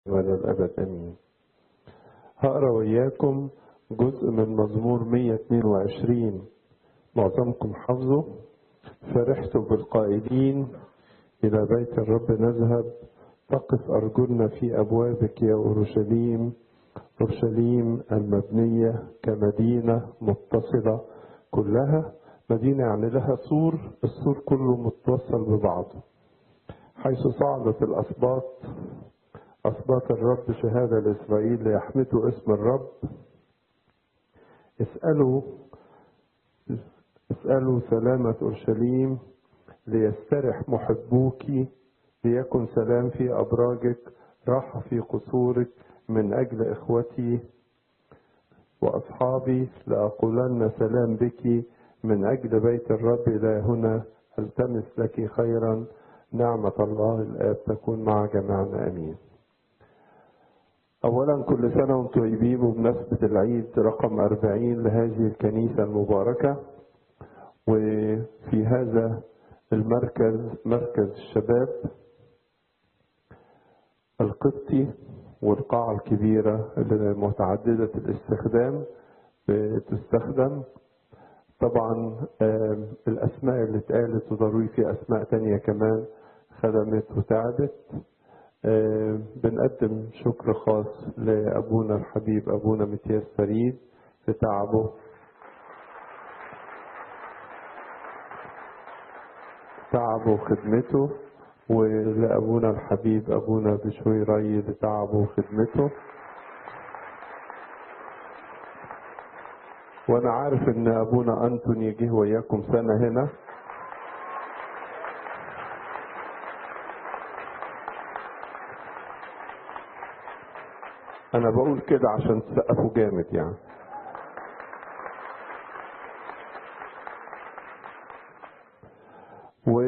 ولا الأبد أمين هقرا وياكم جزء من مزمور 122 معظمكم حافظه فرحت بالقائلين إلى بيت الرب نذهب تقف أرجلنا في أبوابك يا أورشليم أورشليم المبنية كمدينة متصلة كلها مدينة يعني لها سور السور كله متوصل ببعضه حيث صعدت الأسباط أسباط الرب شهادة لإسرائيل ليحمدوا اسم الرب اسألوا اسألوا سلامة أورشليم ليسترح محبوك ليكن سلام في أبراجك راحة في قصورك من أجل إخوتي وأصحابي لأقولن سلام بك من أجل بيت الرب إلى هنا التمس لك خيرا نعمة الله الآب تكون مع جميعنا أمين أولا كل سنة وانتم طيبين بمناسبة العيد رقم 40 لهذه الكنيسة المباركة وفي هذا المركز مركز الشباب القبطي والقاعة الكبيرة المتعددة الاستخدام بتستخدم طبعا الأسماء اللي اتقالت وضروري في أسماء تانية كمان خدمت وتعبت بنقدم شكر خاص لأبونا الحبيب أبونا متياس فريد في تعبه تعبه وخدمته ولأبونا الحبيب أبونا بشوي ري لتعبه وخدمته وأنا عارف إن أبونا أنتوني جه وياكم سنة هنا أنا بقول كده عشان تسقفوا جامد يعني و...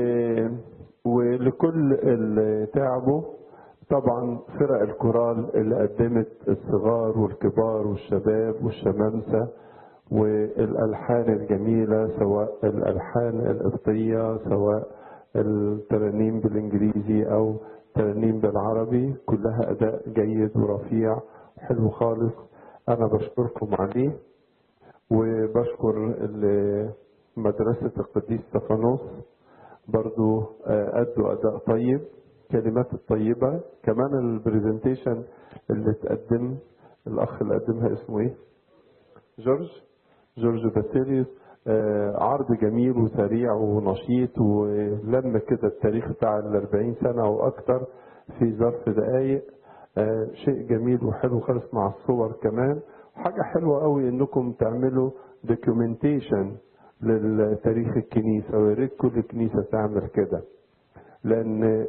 ولكل اللي تعبوا طبعا فرق الكورال اللي قدمت الصغار والكبار والشباب والشمامسة والألحان الجميلة سواء الألحان القبطية سواء الترانيم بالإنجليزي أو ترانيم بالعربي كلها أداء جيد ورفيع حلو خالص أنا بشكركم عليه وبشكر مدرسة القديس استفانوس برضو أدوا أداء طيب كلمات الطيبة كمان البرزنتيشن اللي تقدم الأخ اللي قدمها اسمه إيه؟ جورج جورج باسيليوس عرض جميل وسريع ونشيط ولم كده التاريخ بتاع الأربعين سنة وأكتر في ظرف دقايق شيء جميل وحلو خالص مع الصور كمان حاجة حلوة قوي انكم تعملوا دوكيومنتيشن للتاريخ الكنيسة ويا ريت كل كنيسة تعمل كده لأن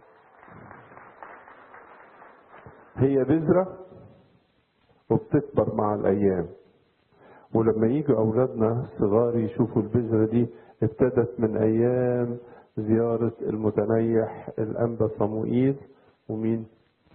هي بذرة وبتكبر مع الأيام ولما يجوا أولادنا الصغار يشوفوا البذرة دي ابتدت من أيام زيارة المتنيح الأنبا صموئيل ومين؟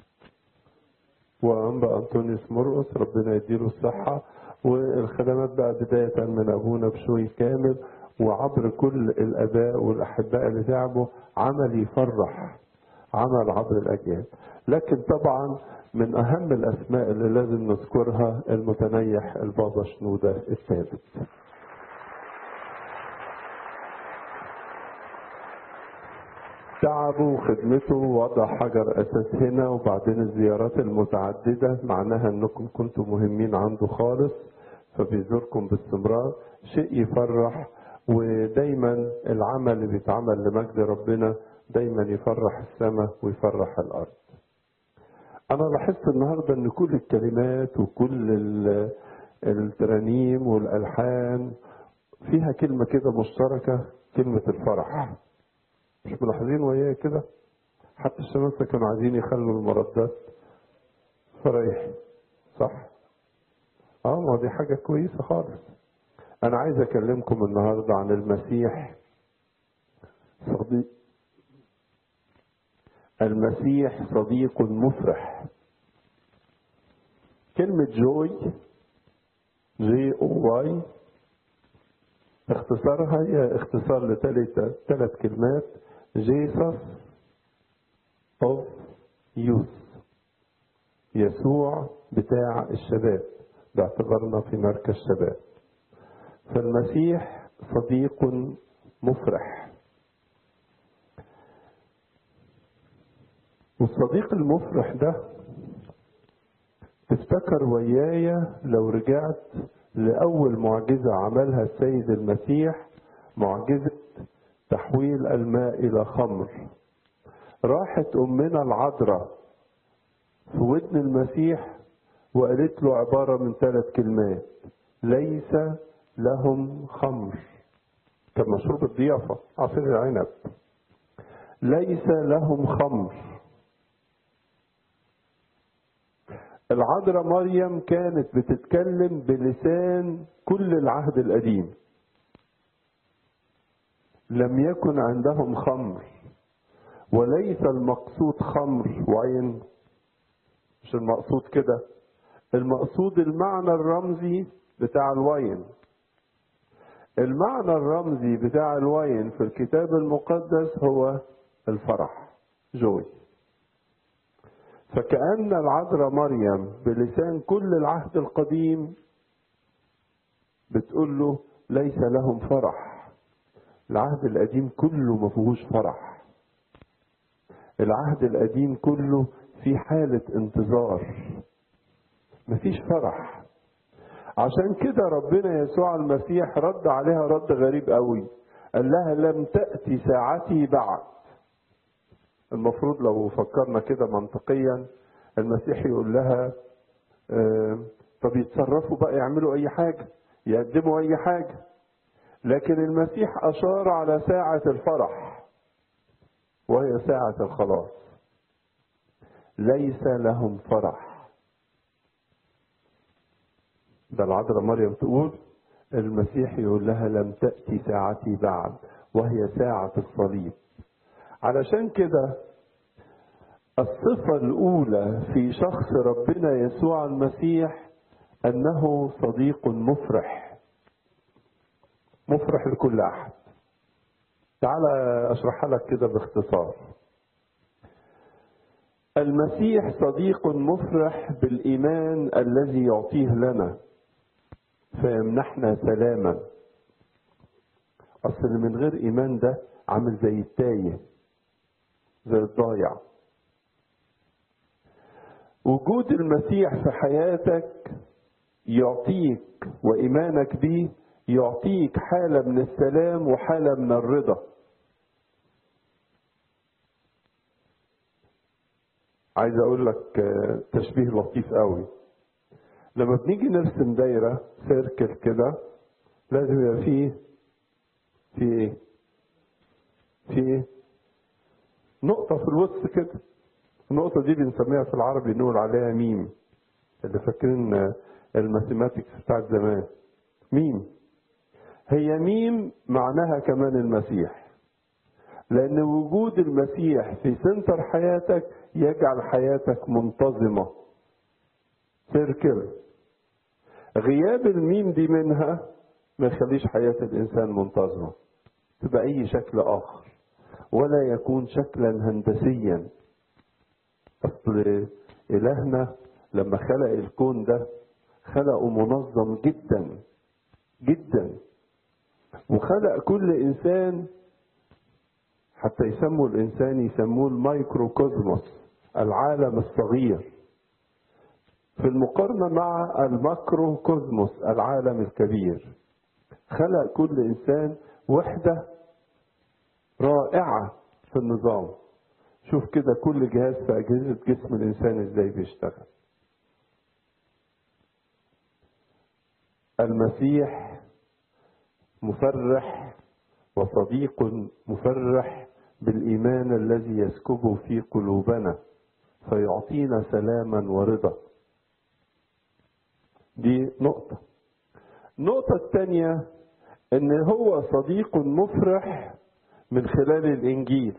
وأنبا أنطونيوس مرقس ربنا يديله الصحة والخدمات بقى بداية من أبونا بشوي كامل وعبر كل الآباء والأحباء اللي تعبوا عمل يفرح عمل عبر الأجيال لكن طبعا من أهم الأسماء اللي لازم نذكرها المتنيح البابا شنودة الثالث تعبه وخدمته ووضع حجر أساس هنا وبعدين الزيارات المتعددة معناها أنكم كنتم مهمين عنده خالص فبيزوركم باستمرار شيء يفرح ودايما العمل اللي بيتعمل لمجد ربنا دايما يفرح السماء ويفرح الأرض أنا لاحظت النهاردة أن كل الكلمات وكل الترانيم والألحان فيها كلمة كده مشتركة كلمة الفرح مش ملاحظين وياه كده حتى الشماسة كانوا عايزين يخلوا المردات فريح صح اه ما دي حاجة كويسة خالص انا عايز اكلمكم النهاردة عن المسيح صديق المسيح صديق مفرح كلمة جوي جي او واي اختصارها هي اختصار لثلاث ثلاث كلمات جيسس اوف يوث يسوع بتاع الشباب باعتبارنا في مركز شباب فالمسيح صديق مفرح والصديق المفرح ده تفتكر ويايا لو رجعت لأول معجزة عملها السيد المسيح معجزة تحويل الماء إلى خمر راحت أمنا العذراء في ودن المسيح وقالت له عبارة من ثلاث كلمات ليس لهم خمر كان مشروب الضيافة عصير العنب ليس لهم خمر العذراء مريم كانت بتتكلم بلسان كل العهد القديم لم يكن عندهم خمر وليس المقصود خمر وعين مش المقصود كده المقصود المعنى الرمزي بتاع الوين المعنى الرمزي بتاع الوين في الكتاب المقدس هو الفرح جوي فكأن العذراء مريم بلسان كل العهد القديم بتقول له ليس لهم فرح العهد القديم كله ما فيهوش فرح العهد القديم كله في حالة انتظار مفيش فرح عشان كده ربنا يسوع المسيح رد عليها رد غريب قوي قال لها لم تأتي ساعتي بعد المفروض لو فكرنا كده منطقيا المسيح يقول لها اه طب يتصرفوا بقى يعملوا اي حاجة يقدموا اي حاجة لكن المسيح اشار على ساعة الفرح وهي ساعة الخلاص ليس لهم فرح ده العذراء مريم تقول المسيح يقول لها لم تأتي ساعتي بعد وهي ساعة الصليب علشان كده الصفة الأولى في شخص ربنا يسوع المسيح أنه صديق مفرح مفرح لكل أحد تعال أشرحها لك كده باختصار المسيح صديق مفرح بالإيمان الذي يعطيه لنا فيمنحنا سلاما أصل من غير إيمان ده عامل زي التايه زي الضايع وجود المسيح في حياتك يعطيك وإيمانك به يعطيك حالة من السلام وحالة من الرضا عايز اقول لك تشبيه لطيف قوي لما بنيجي نرسم دايرة سيركل كده لازم يبقى فيه في ايه في ايه نقطة في الوسط كده النقطة دي بنسميها في العربي نقول عليها ميم اللي فاكرين الماثيماتكس بتاعت زمان ميم هي ميم معناها كمان المسيح لأن وجود المسيح في سنتر حياتك يجعل حياتك منتظمة سيركل غياب الميم دي منها ما يخليش حياة الإنسان منتظمة تبقى أي شكل آخر ولا يكون شكلا هندسيا أصل إلهنا لما خلق الكون ده خلقه منظم جدا جدا وخلق كل إنسان حتى يسموا الإنسان يسموه المايكروكوزموس العالم الصغير في المقارنة مع الماكروكوزموس العالم الكبير خلق كل إنسان وحدة رائعة في النظام شوف كده كل جهاز في أجهزة جسم الإنسان إزاي بيشتغل المسيح مفرح وصديق مفرح بالإيمان الذي يسكبه في قلوبنا فيعطينا سلاما ورضا دي نقطة النقطة الثانية ان هو صديق مفرح من خلال الانجيل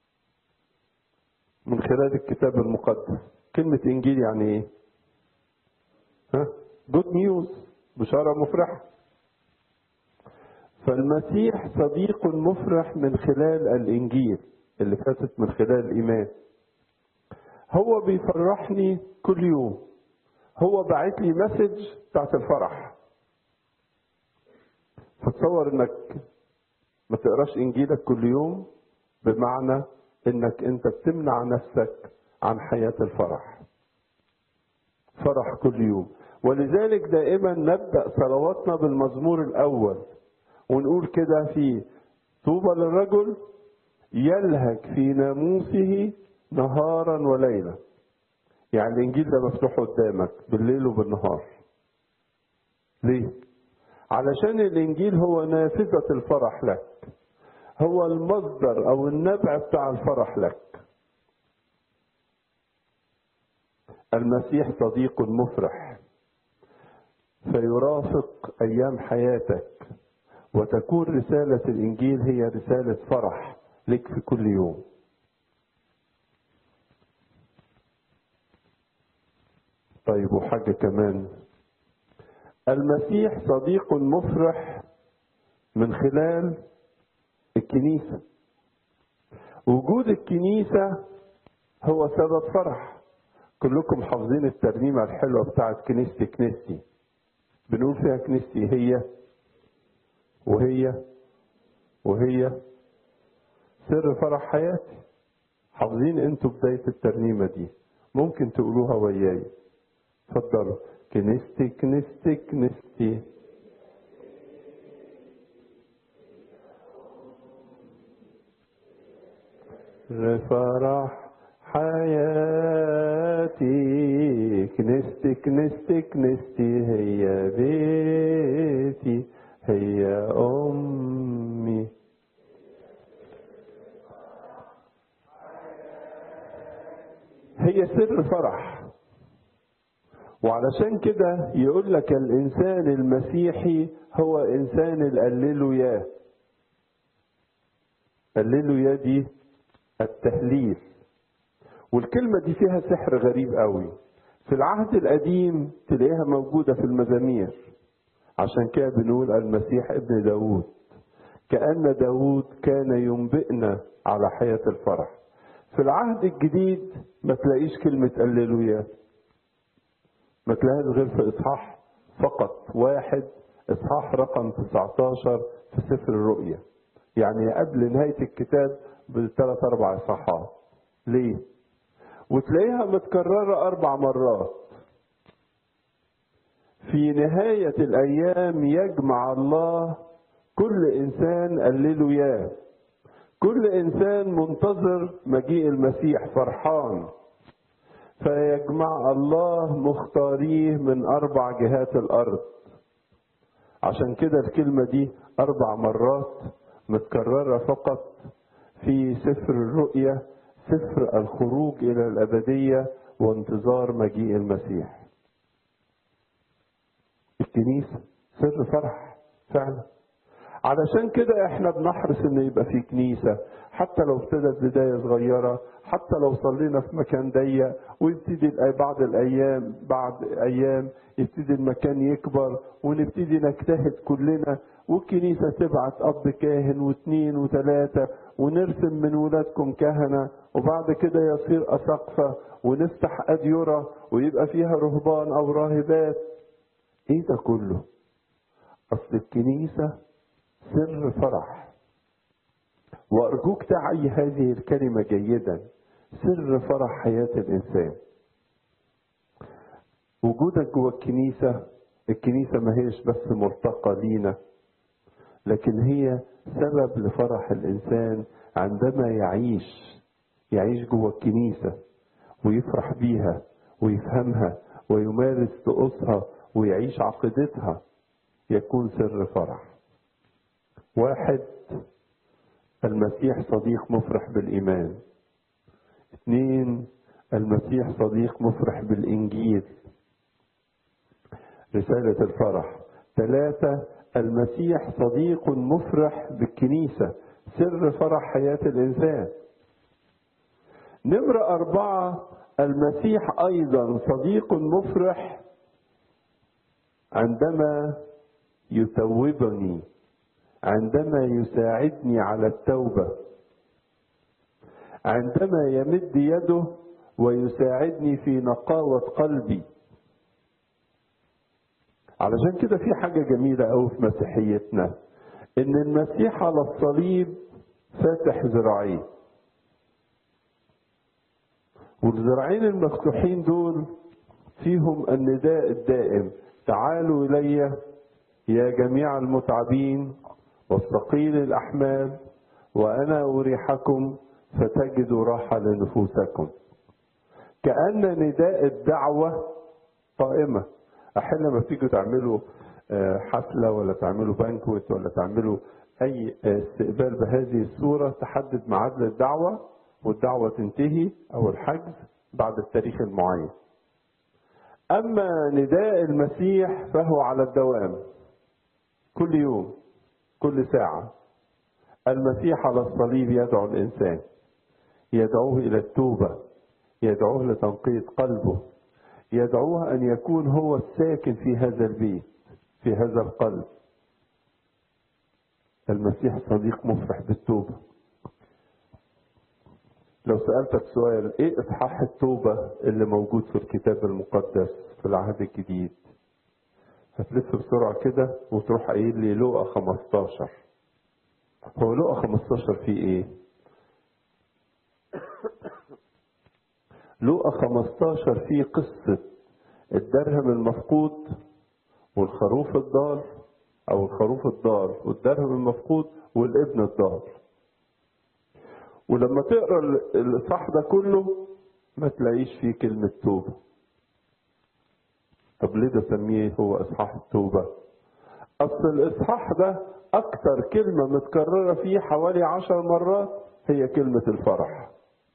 من خلال الكتاب المقدس كلمة انجيل يعني ايه ها جود نيوز بشارة مفرحة فالمسيح صديق مفرح من خلال الانجيل اللي فاتت من خلال الايمان هو بيفرحني كل يوم هو باعت لي مسج بتاعت الفرح فتصور انك ما تقراش انجيلك كل يوم بمعنى انك انت بتمنع نفسك عن حياة الفرح فرح كل يوم ولذلك دائما نبدأ صلواتنا بالمزمور الأول ونقول كده في طوبى للرجل يلهج في ناموسه نهارا وليلا يعني الإنجيل ده مفتوح قدامك بالليل وبالنهار ليه؟ علشان الإنجيل هو نافذة الفرح لك هو المصدر أو النبع بتاع الفرح لك المسيح صديق مفرح فيرافق ايام حياتك وتكون رساله الانجيل هي رساله فرح لك في كل يوم طيب وحاجه كمان المسيح صديق مفرح من خلال الكنيسه وجود الكنيسه هو سبب فرح كلكم حافظين الترنيمة الحلوة بتاعت كنيستي كنيستي بنقول فيها كنيستي هي وهي وهي سر فرح حياتي حافظين انتوا بداية الترنيمة دي ممكن تقولوها وياي اتفضلوا كنيستي كنيستي كنيستي فرح حياتي كنستي كنستي كنستي هي بيتي هي أمي هي سر فرح وعلشان كده يقول لك الإنسان المسيحي هو إنسان الأللويا الليلويا دي التهليل والكلمة دي فيها سحر غريب قوي في العهد القديم تلاقيها موجودة في المزامير عشان كده بنقول المسيح ابن داود كأن داود كان ينبئنا على حياة الفرح في العهد الجديد ما تلاقيش كلمة الليلويا ما تلاقيهاش غير في إصحاح فقط واحد إصحاح رقم 19 في سفر الرؤيا يعني قبل نهاية الكتاب بثلاث أربع إصحاحات ليه؟ وتلاقيها متكررة أربع مرات في نهاية الأيام يجمع الله كل إنسان قلله ياه كل إنسان منتظر مجيء المسيح فرحان فيجمع الله مختاريه من أربع جهات الأرض عشان كده الكلمة دي أربع مرات متكررة فقط في سفر الرؤيا سفر الخروج إلى الأبدية وانتظار مجيء المسيح الكنيسة سر فرح فعلا علشان كده احنا بنحرص ان يبقى في كنيسة حتى لو ابتدت بداية صغيرة حتى لو صلينا في مكان ضيق ويبتدي بعد الايام بعد ايام يبتدي المكان يكبر ونبتدي نجتهد كلنا والكنيسة تبعت اب كاهن واثنين وثلاثة ونرسم من ولادكم كهنة وبعد كده يصير أسقفة ونفتح أديرة ويبقى فيها رهبان أو راهبات إيه ده كله؟ أصل الكنيسة سر فرح وأرجوك تعي هذه الكلمة جيدا سر فرح حياة الإنسان وجودك جوه الكنيسة الكنيسة ما هيش بس ملتقى لينا لكن هي سبب لفرح الإنسان عندما يعيش يعيش جوه الكنيسة ويفرح بيها ويفهمها ويمارس طقوسها ويعيش عقيدتها يكون سر فرح واحد المسيح صديق مفرح بالإيمان اثنين المسيح صديق مفرح بالإنجيل رسالة الفرح ثلاثة المسيح صديق مفرح بالكنيسة سر فرح حياة الإنسان نمرة أربعة المسيح أيضا صديق مفرح عندما يتوبني عندما يساعدني على التوبة عندما يمد يده ويساعدني في نقاوة قلبي علشان كده في حاجة جميلة أوي في مسيحيتنا إن المسيح على الصليب فاتح ذراعيه والذراعين المفتوحين دول فيهم النداء الدائم تعالوا إلي يا جميع المتعبين والثقيل الأحمال وأنا أريحكم فتجدوا راحة لنفوسكم كأن نداء الدعوة قائمة أحيانا لما تيجوا تعملوا حفلة ولا تعملوا بانكوت ولا تعملوا أي استقبال بهذه الصورة تحدد ميعاد للدعوة والدعوة تنتهي أو الحجز بعد التاريخ المعين أما نداء المسيح فهو على الدوام كل يوم كل ساعة المسيح على الصليب يدعو الإنسان يدعوه إلى التوبة يدعوه لتنقية قلبه يدعوه أن يكون هو الساكن في هذا البيت في هذا القلب المسيح صديق مفرح بالتوبة لو سألتك سؤال ايه اصحاح التوبة اللي موجود في الكتاب المقدس في العهد الجديد هتلف بسرعة كده وتروح قايل لي لقى 15 هو لقى 15 فيه ايه لقى 15 فيه قصة الدرهم المفقود والخروف الضال او الخروف الضال والدرهم المفقود والابن الضال ولما تقرا الاصحاح ده كله ما تلاقيش فيه كلمة توبة طب ليه ده سميه هو اصحاح التوبة اصل الاصحاح ده اكتر كلمة متكررة فيه حوالي عشر مرات هي كلمة الفرح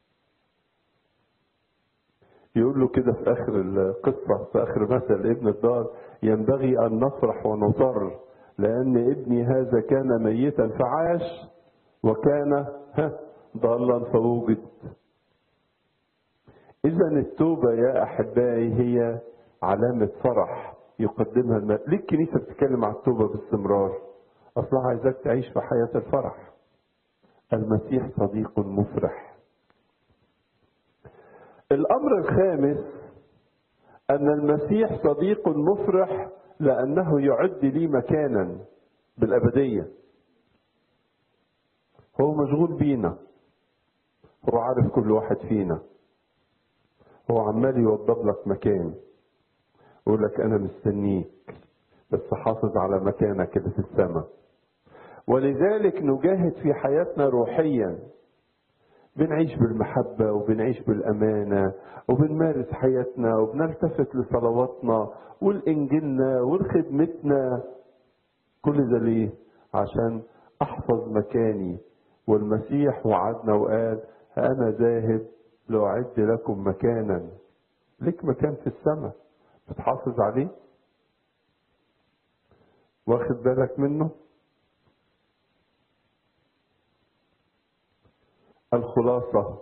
يقول له كده في اخر القصة في اخر مثل ابن الدار ينبغي ان نفرح ونصر لان ابني هذا كان ميتا فعاش وكان ها ضالا فوجد اذا التوبة يا احبائي هي علامة فرح يقدمها الم... ليه الكنيسة بتتكلم عن التوبة باستمرار اصلها عايزاك تعيش في حياة الفرح المسيح صديق مفرح الامر الخامس ان المسيح صديق مفرح لانه يعد لي مكانا بالابديه هو مشغول بينا هو عارف كل واحد فينا هو عمال يوضب لك مكان يقول لك انا مستنيك بس حافظ على مكانك اللي في السماء ولذلك نجاهد في حياتنا روحيا بنعيش بالمحبة وبنعيش بالأمانة وبنمارس حياتنا وبنلتفت لصلواتنا والإنجيلنا والخدمتنا كل ده ليه؟ عشان أحفظ مكاني والمسيح وعدنا وقال أنا ذاهب لأعد لكم مكانا لك مكان في السماء بتحافظ عليه واخد بالك منه الخلاصة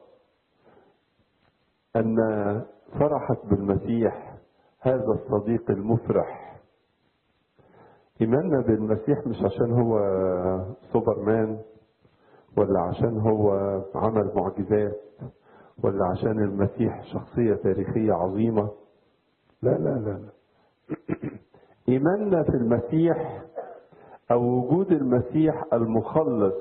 أن فرحك بالمسيح هذا الصديق المفرح إيماننا بالمسيح مش عشان هو سوبرمان ولا عشان هو عمل معجزات ولا عشان المسيح شخصية تاريخية عظيمة لا لا لا, لا. إيماننا في المسيح أو وجود المسيح المخلص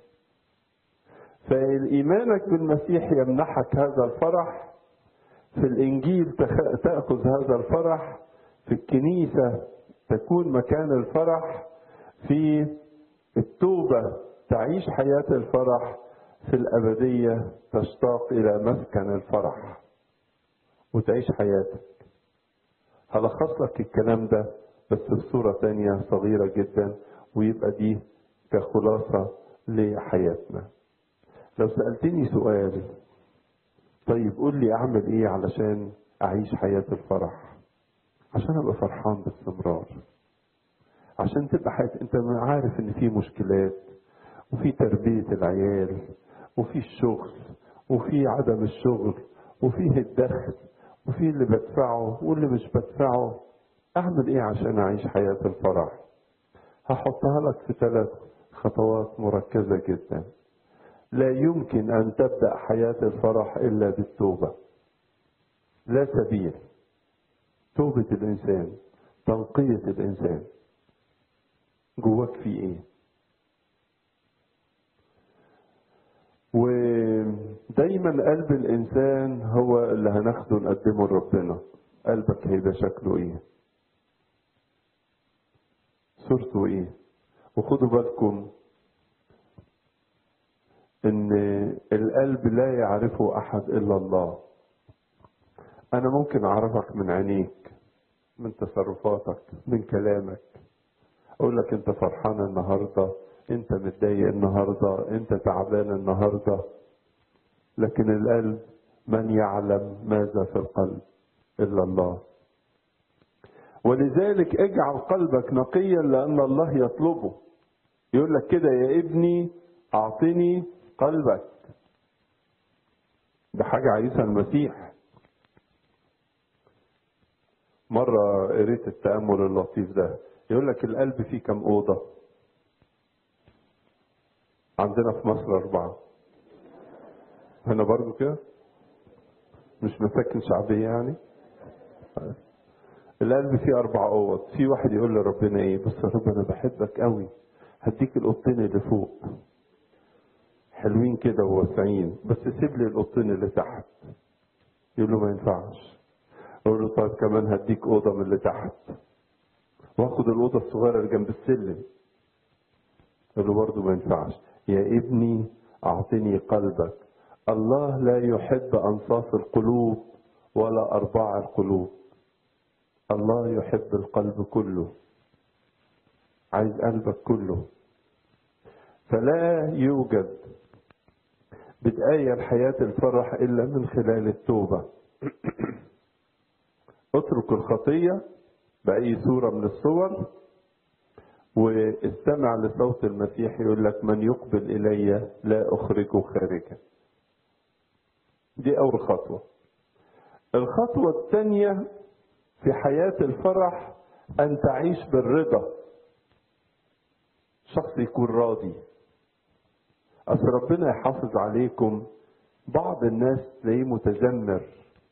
فإيمانك بالمسيح يمنحك هذا الفرح في الإنجيل تأخذ هذا الفرح في الكنيسة تكون مكان الفرح في التوبة تعيش حياة الفرح في الأبدية تشتاق إلى مسكن الفرح وتعيش حياتك هلخص لك الكلام ده بس بصورة تانية صغيرة جدا ويبقى دي كخلاصة لحياتنا لو سألتني سؤال طيب قول لي أعمل إيه علشان أعيش حياة الفرح عشان أبقى فرحان باستمرار عشان تبقى حياة أنت عارف إن في مشكلات وفي تربية العيال وفي الشغل وفي عدم الشغل وفيه الدخل وفي اللي بدفعه واللي مش بدفعه أعمل إيه عشان أعيش حياة الفرح هحطها لك في ثلاث خطوات مركزة جدا لا يمكن أن تبدأ حياة الفرح إلا بالتوبة لا سبيل توبة الإنسان تنقية الإنسان جواك في إيه ودايما قلب الإنسان هو اللي هناخده نقدمه لربنا قلبك هيبقى شكله إيه صورته إيه وخدوا بالكم ان القلب لا يعرفه احد الا الله انا ممكن اعرفك من عينيك من تصرفاتك من كلامك اقول لك انت فرحان النهارده انت متضايق النهارده انت تعبان النهارده لكن القلب من يعلم ماذا في القلب الا الله ولذلك اجعل قلبك نقيا لان الله يطلبه يقول لك كده يا ابني اعطني قلبك ده حاجة عايزها المسيح مرة قريت التأمل اللطيف ده يقول لك القلب فيه كم أوضة عندنا في مصر أربعة هنا برضو كده مش مساكن شعبية يعني القلب فيه أربع أوض في واحد يقول لربنا إيه بص يا رب أنا بحبك قوي هديك الأوضتين اللي فوق حلوين كده وواسعين بس سيب لي الأوضتين اللي تحت يقول له ما ينفعش يقول له طيب كمان هديك أوضة من اللي تحت واخد الأوضة الصغيرة اللي جنب السلم يقول له برضه ما ينفعش يا ابني أعطني قلبك الله لا يحب أنصاف القلوب ولا أرباع القلوب الله يحب القلب كله عايز قلبك كله فلا يوجد بداية لحياة الفرح إلا من خلال التوبة اترك الخطية بأي صورة من الصور واستمع لصوت المسيح يقول لك من يقبل إلي لا أخرجه خارجا دي أول خطوة الخطوة الثانية في حياة الفرح أن تعيش بالرضا شخص يكون راضي أصل ربنا يحافظ عليكم بعض الناس تلاقيه متذمر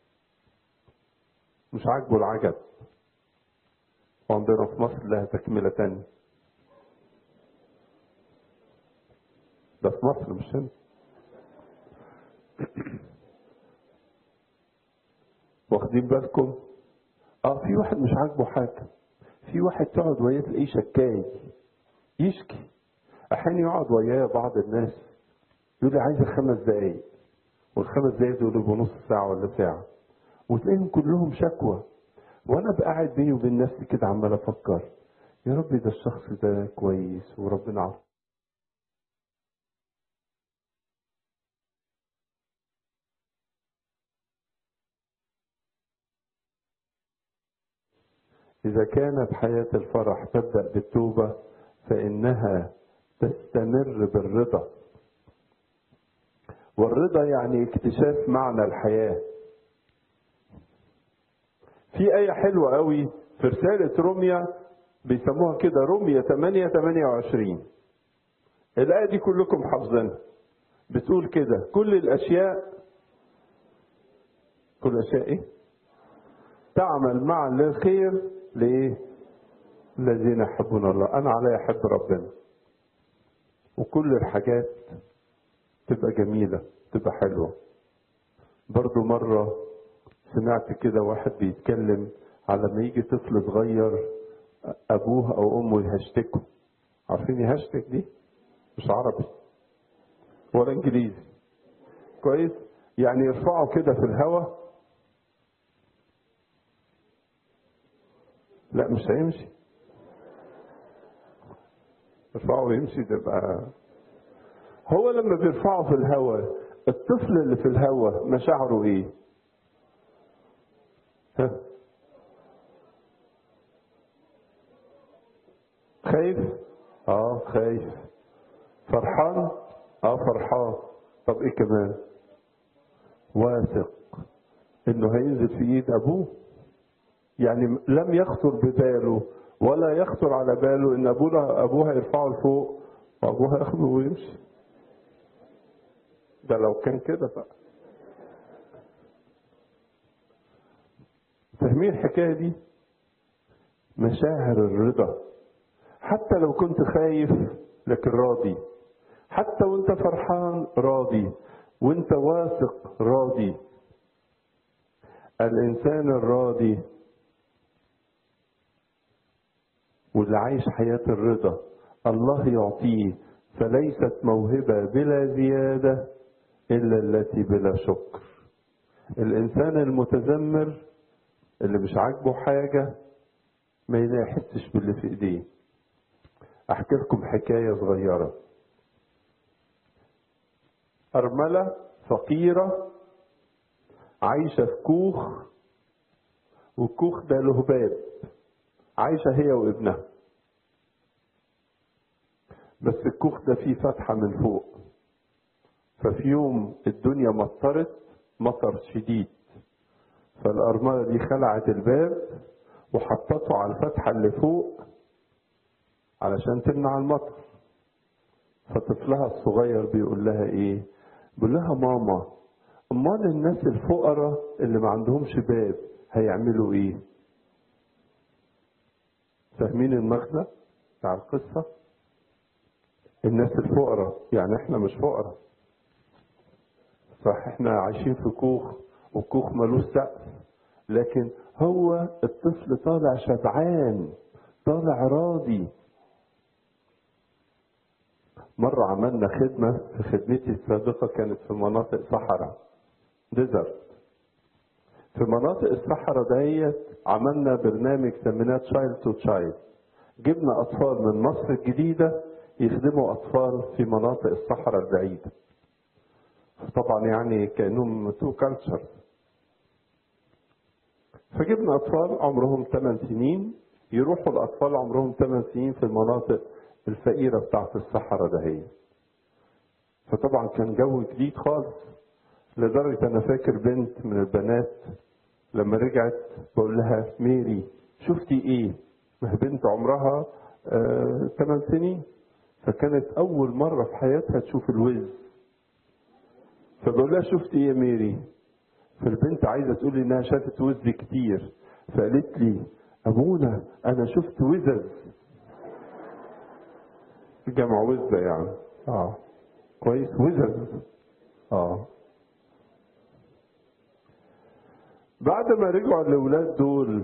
مش عاجبه العجب وعندنا في مصر لها تكملة تانية ده في مصر مش هنا واخدين بالكم اه في واحد مش عاجبه حاجة في واحد تقعد وياه تلاقيه شكاي يشكي احيانا يقعد وياه بعض الناس يقول لي عايز خمس دقايق والخمس دقايق دول يبقوا نص ساعة ولا ساعة وتلاقيهم كلهم شكوى وانا بقى قاعد بيني وبين نفسي كده عمال افكر يا رب ده الشخص ده كويس وربنا عارف إذا كانت حياة الفرح تبدأ بالتوبة فإنها تستمر بالرضا والرضا يعني اكتشاف معنى الحياة في آية حلوة قوي في رسالة روميا بيسموها كده روميا 8 28 الآية دي كلكم حافظينها بتقول كده كل الأشياء كل الأشياء إيه؟ تعمل معا للخير لإيه؟ الذين يحبون الله أنا علي أحب ربنا وكل الحاجات تبقى جميلة تبقى حلوة برضو مرة سمعت كده واحد بيتكلم على ما يجي طفل صغير أبوه أو أمه يهشتكوا عارفين يهشتك دي؟ مش عربي ولا إنجليزي كويس؟ يعني يرفعوا كده في الهواء لا مش هيمشي يرفعه ويمشي تبقى هو لما بيرفعه في الهواء الطفل اللي في الهواء مشاعره ايه ها خايف اه خايف فرحان اه فرحان طب ايه كمان واثق انه هينزل في ايد ابوه يعني لم يخطر بباله ولا يخطر على باله ان ابوه ابوه هيرفعه لفوق وابوه هياخده ويمشي ده لو كان كده بقى فاهمين الحكايه دي مشاعر الرضا حتى لو كنت خايف لكن راضي حتى وانت فرحان راضي وانت واثق راضي الانسان الراضي واللي عايش حياه الرضا الله يعطيه فليست موهبه بلا زياده الا التي بلا شكر الانسان المتذمر اللي مش عاجبه حاجه ما يحسش باللي في ايديه احكي لكم حكايه صغيره ارمله فقيره عايشه في كوخ والكوخ ده له باب عايشه هي وابنها بس الكوخ ده فيه فتحه من فوق ففي يوم الدنيا مطرت مطر شديد فالأرملة دي خلعت الباب وحطته على الفتحة اللي فوق علشان تمنع المطر فطفلها الصغير بيقول لها ايه بيقول لها ماما امال الناس الفقراء اللي ما عندهمش باب هيعملوا ايه فاهمين المغزى بتاع القصة الناس الفقراء يعني احنا مش فقراء صح احنا عايشين في كوخ والكوخ ملوش سقف لكن هو الطفل طالع شبعان طالع راضي مرة عملنا خدمة في خدمتي السابقة كانت في مناطق صحراء ديزرت في مناطق الصحراء ديت عملنا برنامج سميناه تشايلد تو تشايلد جبنا أطفال من مصر الجديدة يخدموا أطفال في مناطق الصحراء البعيدة طبعا يعني كانهم تو كالتشر فجبنا اطفال عمرهم 8 سنين يروحوا الاطفال عمرهم 8 سنين في المناطق الفقيره بتاعت الصحراء دهية فطبعا كان جو جديد خالص لدرجه انا فاكر بنت من البنات لما رجعت بقول لها ميري شفتي ايه؟ ما هي بنت عمرها آه 8 سنين فكانت اول مره في حياتها تشوف الوز فبقول لها شفت ايه يا ميري فالبنت عايزه تقول لي انها شافت وز كتير فقالت لي ابونا انا شفت وزز جمع وزه يعني اه كويس وزز اه بعد ما رجعوا الاولاد دول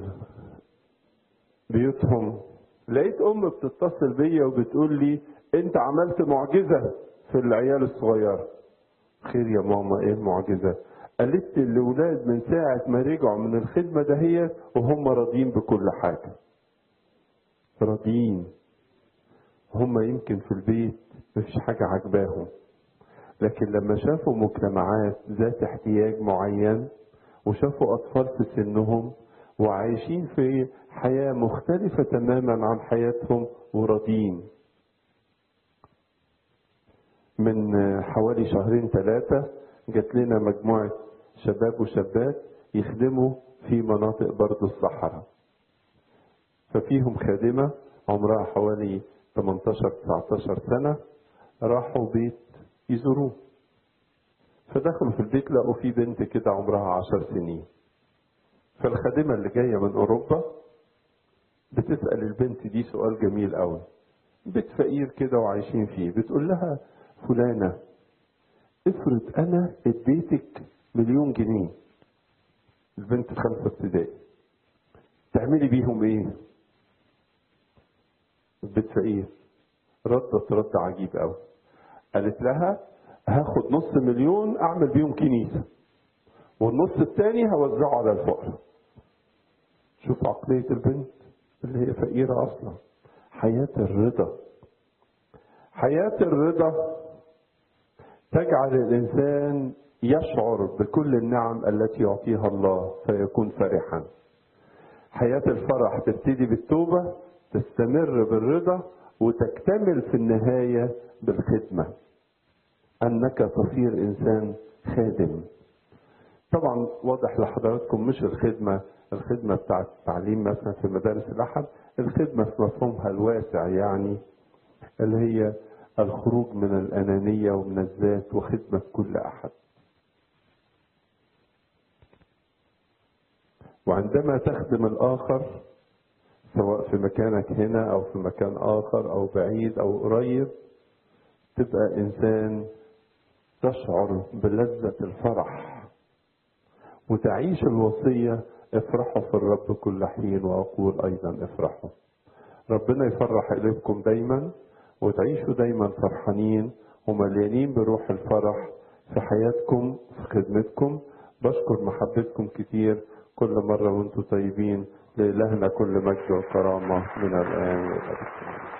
بيوتهم لقيت ام بتتصل بيا وبتقول لي انت عملت معجزه في العيال الصغيره خير يا ماما ايه المعجزة قالت لي الاولاد من ساعة ما رجعوا من الخدمة دهيت وهم راضيين بكل حاجة راضيين هم يمكن في البيت مفيش حاجة عجباهم لكن لما شافوا مجتمعات ذات احتياج معين وشافوا أطفال في سنهم وعايشين في حياة مختلفة تماما عن حياتهم وراضيين من حوالي شهرين ثلاثة جات لنا مجموعة شباب وشابات يخدموا في مناطق برضو الصحراء ففيهم خادمة عمرها حوالي 18 19 سنة راحوا بيت يزوروه فدخلوا في البيت لقوا في بنت كده عمرها 10 سنين فالخادمة اللي جاية من أوروبا بتسأل البنت دي سؤال جميل قوي بيت فقير كده وعايشين فيه بتقول لها فلانة افرض انا اديتك مليون جنيه البنت خمسة ابتدائي تعملي بيهم ايه البيت فقير ردت رد عجيب قوي قالت لها هاخد نص مليون اعمل بيهم كنيسة والنص التاني هوزعه على الفقراء شوف عقلية البنت اللي هي فقيرة اصلا حياة الرضا حياة الرضا تجعل الانسان يشعر بكل النعم التي يعطيها الله فيكون فرحا حياه الفرح تبتدي بالتوبه تستمر بالرضا وتكتمل في النهايه بالخدمه انك تصير انسان خادم طبعا واضح لحضراتكم مش الخدمه الخدمه بتاعت التعليم مثلا في مدارس الاحد الخدمه في مفهومها الواسع يعني اللي هي الخروج من الأنانية ومن الذات وخدمة كل أحد وعندما تخدم الآخر سواء في مكانك هنا أو في مكان آخر أو بعيد أو قريب تبقى إنسان تشعر بلذة الفرح وتعيش الوصية افرحوا في الرب كل حين وأقول أيضا افرحوا ربنا يفرح قلوبكم دايما وتعيشوا دايما فرحانين ومليانين بروح الفرح في حياتكم في خدمتكم بشكر محبتكم كتير كل مرة وانتم طيبين لإلهنا كل مجد وكرامة من الآن والأبد